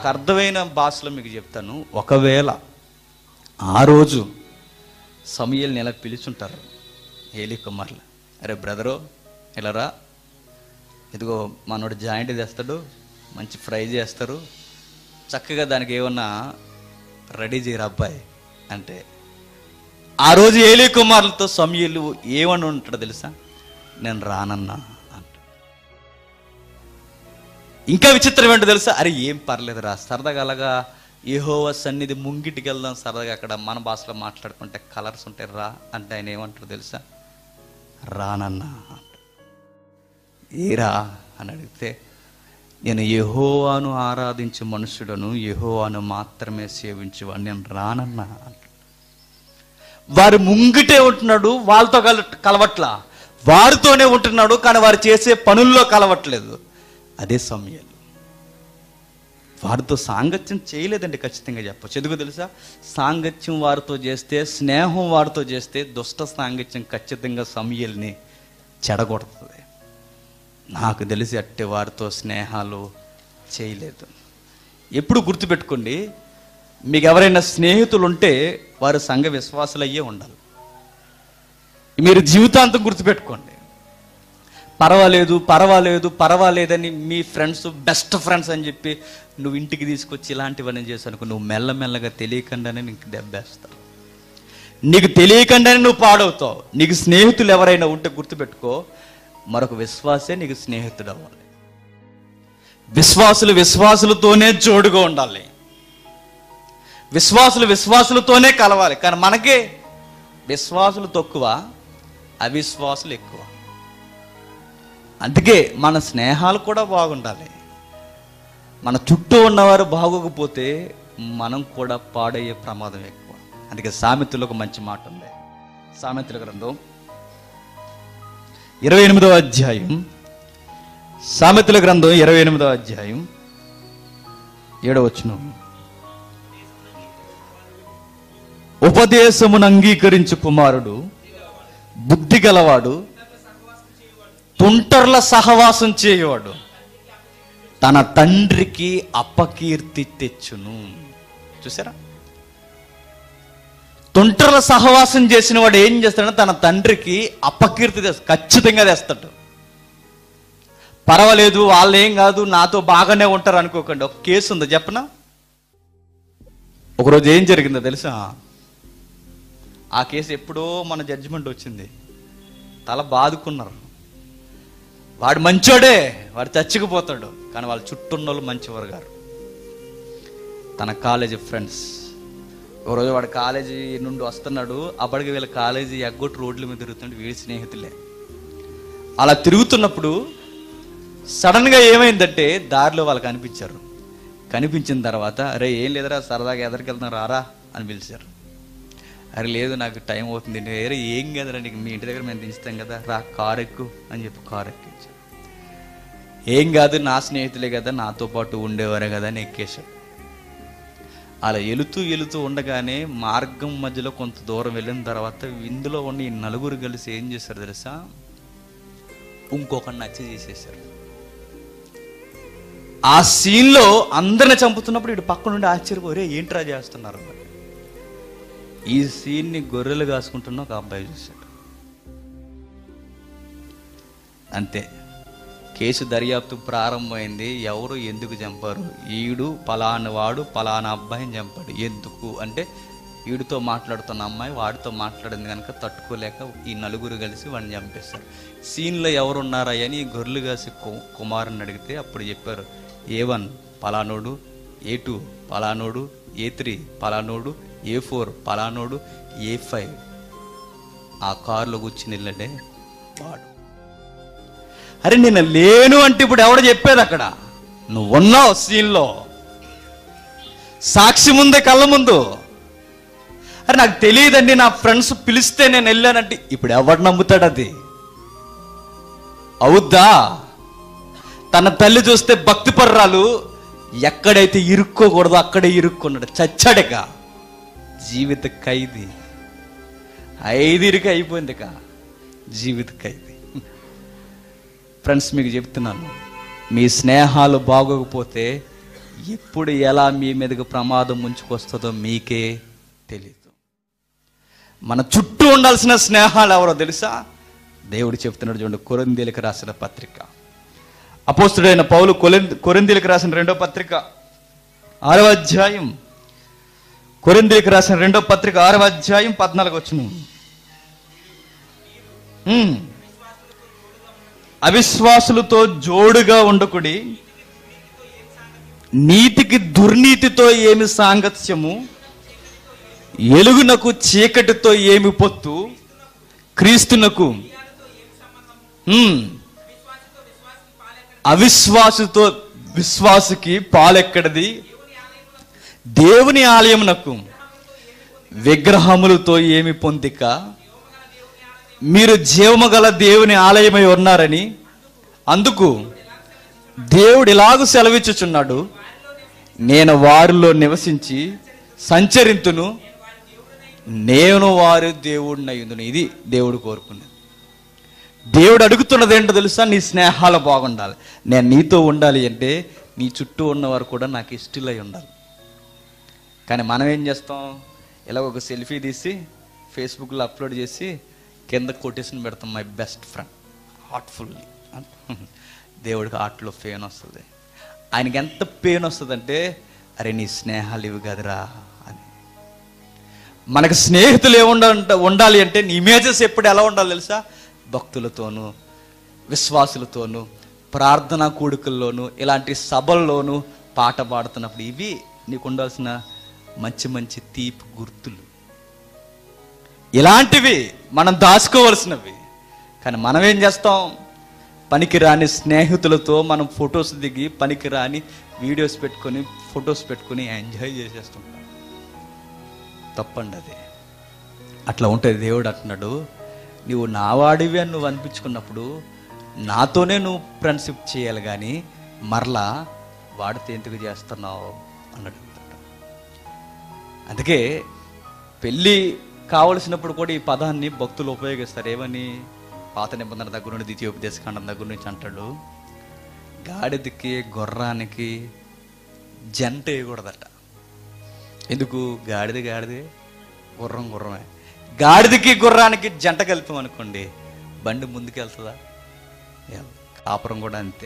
నాకు అర్థమైన భాషలో మీకు చెప్తాను ఒకవేళ ఆ రోజు సమయల్ని ఎలా పిలుచుంటారు ఏలి కుమార్లు అరే బ్రదరు ఇలా రా ఇదిగో మనోడు జాయింట్ చేస్తాడు మంచి ఫ్రై చేస్తారు చక్కగా దానికి ఏమన్నా రెడీ చేయరు అబ్బాయి అంటే ఆ రోజు ఏలి కుమారులతో సమయలు ఏమని ఉంటాడు తెలుసా నేను రానన్నా అంట ఇంకా విచిత్రం ఏంటో తెలుసా అరే ఏం పర్లేదురా సరదాగా అలాగా ఏహోవ సన్నిధి ముంగిటికి వెళ్దాం సరదాగా అక్కడ మన భాషలో మాట్లాడుకుంటే కలర్స్ ఉంటాయి రా అంటే ఆయన ఏమంటారు తెలుసా రానన్నా అంట ఏరా అని అడిగితే నేను యెహోవాను ఆరాధించే మనుషుడను యెహోవాను మాత్రమే సేవించేవాడు నేను రానన్నా అంట వారి ముంగిటే ఉంటున్నాడు వాళ్ళతో కల కలవట్లా వారితోనే ఉంటున్నాడు కానీ వారు చేసే పనుల్లో కలవట్లేదు అదే సమయాలు వారితో సాంగత్యం చేయలేదండి ఖచ్చితంగా చెప్పచ్చు ఎందుకు తెలుసా సాంగత్యం వారితో చేస్తే స్నేహం వారితో చేస్తే దుష్ట సాంగత్యం ఖచ్చితంగా సమయల్ని చెడగొడుతుంది నాకు తెలిసి అట్టి వారితో స్నేహాలు చేయలేదు ఎప్పుడు గుర్తుపెట్టుకోండి మీకు ఎవరైనా స్నేహితులు ఉంటే వారు సంఘ విశ్వాసులు అయ్యే ఉండాలి మీరు జీవితాంతం గుర్తుపెట్టుకోండి పర్వాలేదు పర్వాలేదు పర్వాలేదని మీ ఫ్రెండ్స్ బెస్ట్ ఫ్రెండ్స్ అని చెప్పి నువ్వు ఇంటికి తీసుకొచ్చి ఇలాంటివన్నీ చేశానుకో నువ్వు మెల్లమెల్లగా తెలియకుండానే నీకు దెబ్బేస్తావు నీకు తెలియకుండానే నువ్వు పాడవుతావు నీకు స్నేహితులు ఎవరైనా ఉంటే గుర్తుపెట్టుకో మరొక విశ్వాసే నీకు స్నేహితుడు అవ్వాలి విశ్వాసులు విశ్వాసులతోనే జోడుగా ఉండాలి విశ్వాసులు విశ్వాసులతోనే కలవాలి కానీ మనకే విశ్వాసులు తక్కువ అవిశ్వాసులు ఎక్కువ అందుకే మన స్నేహాలు కూడా బాగుండాలి మన చుట్టూ ఉన్నవారు బాగోకపోతే మనం కూడా పాడయ్యే ప్రమాదం ఎక్కువ అందుకే సామెతలో ఒక మంచి మాట ఉంది సామెతల గ్రంథం ఇరవై ఎనిమిదవ అధ్యాయం సామెతల గ్రంథం ఇరవై ఎనిమిదవ అధ్యాయం ఏడవచ్చును ఉపదేశమును అంగీకరించు కుమారుడు బుద్ధి గలవాడు తుంటర్ల సహవాసం చేయవాడు తన తండ్రికి అపకీర్తి తెచ్చును చూసారా తుంటర్ల సహవాసం చేసిన వాడు ఏం చేస్తాడంటే తన తండ్రికి అపకీర్తి తెస్తాడు ఖచ్చితంగా తెస్తాడు పర్వాలేదు వాళ్ళు ఏం కాదు నాతో బాగానే ఉంటారు అనుకోకండి ఒక కేసు ఉందా చెప్పనా ఒకరోజు ఏం జరిగిందో తెలుసా ఆ కేసు ఎప్పుడో మన జడ్జిమెంట్ వచ్చింది తల బాదుకున్నారు వాడు మంచోడే వాడు చచ్చిపోతాడు కానీ వాళ్ళ చుట్టూ ఉన్న వాళ్ళు మంచివారు గారు తన కాలేజీ ఫ్రెండ్స్ ఒకరోజు వాడు కాలేజీ నుండి వస్తున్నాడు అప్పటికి వీళ్ళ కాలేజీ ఎగ్గొట్టు రోడ్ల మీద తిరుగుతుంటే వీడి స్నేహితులే అలా తిరుగుతున్నప్పుడు సడన్గా ఏమైందంటే దారిలో వాళ్ళు కనిపించారు కనిపించిన తర్వాత అరే ఏం లేదురా సరదాగా ఎదరికెళ్తున్నారు రారా అని పిలిచారు అరే లేదు నాకు టైం అవుతుంది వేరే ఏం కదరా నీకు మీ ఇంటి దగ్గర మేము దించుతాం కదా రా కార్ ఎక్కు అని చెప్పి కార్ ఎక్కించారు ఏం కాదు నా స్నేహితులే కదా నాతో పాటు ఉండేవారే కదా అని ఎక్కేశాడు అలా ఎలుతూ ఎలుతూ ఉండగానే మార్గం మధ్యలో కొంత దూరం వెళ్ళిన తర్వాత ఇందులో ఉన్న ఈ నలుగురు కలిసి ఏం చేశారు తెలుసా ఇంకొకరిని నచ్చ చేసేసారు ఆ సీన్లో అందరిని చంపుతున్నప్పుడు ఇటు పక్క నుండి ఆశ్చర్యపోరే ఏంట్రా చేస్తున్నారు అని. ఈ సీన్ని గొర్రెలు కాసుకుంటున్న ఒక అబ్బాయి చూశాడు అంతే కేసు దర్యాప్తు ప్రారంభమైంది ఎవరు ఎందుకు చంపారు ఈడు పలానా వాడు పలానా అబ్బాయిని చంపాడు ఎందుకు అంటే వీడితో మాట్లాడుతున్న అమ్మాయి వాడితో మాట్లాడింది కనుక తట్టుకోలేక ఈ నలుగురు కలిసి వాడిని చంపేస్తారు సీన్లో ఎవరున్నారా అని ఈ గొర్రెలు కాసి కు- కుమారుని అడిగితే అప్పుడు చెప్పారు ఏ వన్ పలానోడు ఏ టూ పలానోడు ఏ త్రీ పలానోడు ఏ ఫోర్ పలానోడు ఏ ఫైవ్ ఆ కారులో కూర్చుని వెళ్ళండే వాడు అరే నేను లేను అంటే ఇప్పుడు ఎవడ చెప్పేది అక్కడ నువ్వు ఉన్నావు సీన్లో సాక్షి ముందే కళ్ళ ముందు అరే నాకు తెలియదండి నా ఫ్రెండ్స్ పిలిస్తే నేను వెళ్ళానంటే ఇప్పుడు ఎవడు నమ్ముతాడు అది అవుద్దా తన తల్లి చూస్తే భక్తి పర్రాలు ఎక్కడైతే ఇరుక్కోకూడదో అక్కడే ఇరుక్కున్నాడు చచ్చాడక జీవిత ఖైదీ ఐదిరికి అయిపోయింది ఇక జీవిత ఖైదీ ఫ్రెండ్స్ మీకు చెప్తున్నాను మీ స్నేహాలు బాగోకపోతే ఎప్పుడు ఎలా మీ మీదకి ప్రమాదం ముంచుకొస్తుందో మీకే తెలీదు మన చుట్టూ ఉండాల్సిన స్నేహాలు ఎవరో తెలుసా దేవుడు చెప్తున్నాడు చూడండి కొరిందీలకు రాసిన పత్రిక అపోస్తుడైన పౌలు కొలిన్ కొరిందీలకు రాసిన రెండో పత్రిక ఆరవ అధ్యాయం కొరిందీలకు రాసిన రెండో పత్రిక ఆరవ అధ్యాయం పద్నాలుగు వచ్చును ఉమ్. అవిశ్వాసులతో జోడుగా ఉండకుడి నీతికి దుర్నీతితో ఏమి సాంగత్యము ఎలుగునకు చీకటితో ఏమి పొత్తు క్రీస్తునకు ఉమ్. అవిశ్వాసుతో విశ్వాసుకి పాలెక్కడది దేవుని ఆలయమునకు విగ్రహములతో ఏమి పొందిక మీరు జీవము గల దేవుని ఆలయమై ఉన్నారని అందుకు దేవుడు ఇలాగూ సెలవిచ్చుచున్నాడు నేను వారిలో నివసించి సంచరింతును నేను వారి దేవుడినయ్యుందును ఇది దేవుడు కోరుకున్నది దేవుడు అడుగుతున్నది ఏంటో తెలుసా నీ స్నేహాలు బాగుండాలి నేను నీతో ఉండాలి అంటే నీ చుట్టూ ఉన్నవారు కూడా నాకు ఇష్టలై ఉండాలి కానీ మనం ఏం చేస్తాం ఇలా ఒక సెల్ఫీ తీసి ఫేస్బుక్లో అప్లోడ్ చేసి కింద కొటేషన్ పెడతాం మై బెస్ట్ ఫ్రెండ్ హార్ట్ఫుల్లీ దేవుడికి హార్ట్లో పెయిన్ వస్తుంది ఆయనకి ఎంత పెయిన్ వస్తుందంటే అరే నీ స్నేహాలు ఇవి కదరా అని మనకు స్నేహితులు ఏముండ ఉండాలి అంటే నీ ఇమేజెస్ ఎప్పుడు ఎలా ఉండాలి తెలుసా భక్తులతోనూ విశ్వాసులతోనూ ప్రార్థనా కూడికల్లోనూ ఇలాంటి సభల్లోనూ పాట పాడుతున్నప్పుడు ఇవి నీకు ఉండాల్సిన మంచి మంచి తీపి గుర్తులు ఇలాంటివి మనం దాచుకోవలసినవి కానీ మనం ఏం చేస్తాం పనికిరాని స్నేహితులతో మనం ఫొటోస్ దిగి పనికిరాని వీడియోస్ పెట్టుకొని ఫొటోస్ పెట్టుకొని ఎంజాయ్ చేసేస్తుంటాం తప్పండి అది అట్లా ఉంటుంది దేవుడు అంటున్నాడు నువ్వు నా వాడివి అని నువ్వు అనిపించుకున్నప్పుడు నాతోనే నువ్వు ఫ్రెండ్షిప్ చేయాలి కానీ మరలా వాడితో ఎందుకు చేస్తున్నావు అన్నాడు అందుకే పెళ్ళి కావలసినప్పుడు కూడా ఈ పదాన్ని భక్తులు ఉపయోగిస్తారు ఏమని పాత నిబంధన దగ్గర నుండి ద్వితీయోపదేశకాండం దగ్గర నుంచి అంటాడు గాడిదకి గుర్రానికి జంట వేయకూడదట ఎందుకు గాడిద గాడిదే గుర్రం గుర్రమే గాడిదకి గుర్రానికి జంట కలిపాం అనుకోండి బండి ముందుకు వెళ్తుందా వెళ్ళదు. కాపురం కూడా అంతే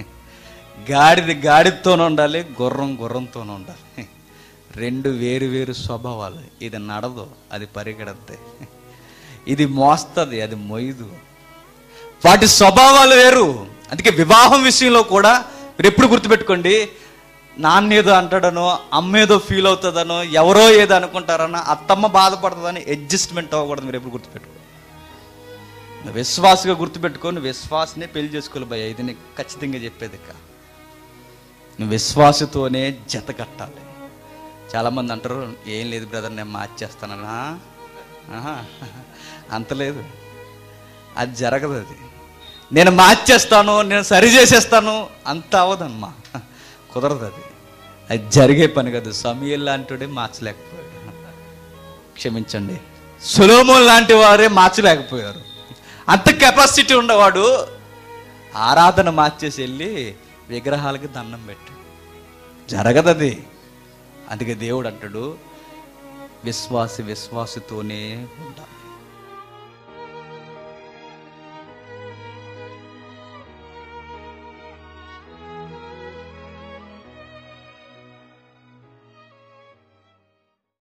గాడిద గాడిదతోనే ఉండాలి గుర్రం గుర్రంతోనే ఉండాలి రెండు వేరు వేరు స్వభావాలు ఇది నడదు అది పరిగెడద్ది ఇది మోస్తుంది అది మొయ్యదు వాటి స్వభావాలు వేరు అందుకే వివాహం విషయంలో కూడా మీరు ఎప్పుడు గుర్తుపెట్టుకోండి నాన్నేదో అంటాడనో అమ్మేదో ఫీల్ అవుతుందనో ఎవరో ఏదో అనుకుంటారనో అత్తమ్మ బాధపడుతుందని అడ్జస్ట్మెంట్ అవ్వకూడదు మీరు ఎప్పుడు గుర్తుపెట్టుకోండి నువ్వు విశ్వాసగా గుర్తుపెట్టుకో నువ్వు విశ్వాసనే పెళ్లి చేసుకోవాలి భయ ఇది నీకు ఖచ్చితంగా చెప్పేది ఇక నువ్వు విశ్వాసతోనే జత కట్టాలి చాలామంది అంటారు ఏం లేదు బ్రదర్ నేను మార్చేస్తానన్నా ఆహా, అంత లేదు అది జరగదు అది నేను మార్చేస్తాను నేను సరి చేసేస్తాను అంత అవ్వదమ్మా కుదరదు అది అది జరిగే పని కాదు సమయం లాంటివాడే మార్చలేకపోయాడు క్షమించండి సులోమోన్ లాంటి వారే మార్చలేకపోయారు అంత కెపాసిటీ ఉన్నవాడు ఆరాధన మార్చేసి వెళ్ళి విగ్రహాలకి దండం పెట్టాడు జరగదది అందుకే దేవుడు అంటాడు విశ్వాసి విశ్వాసతోనే ఉండాలి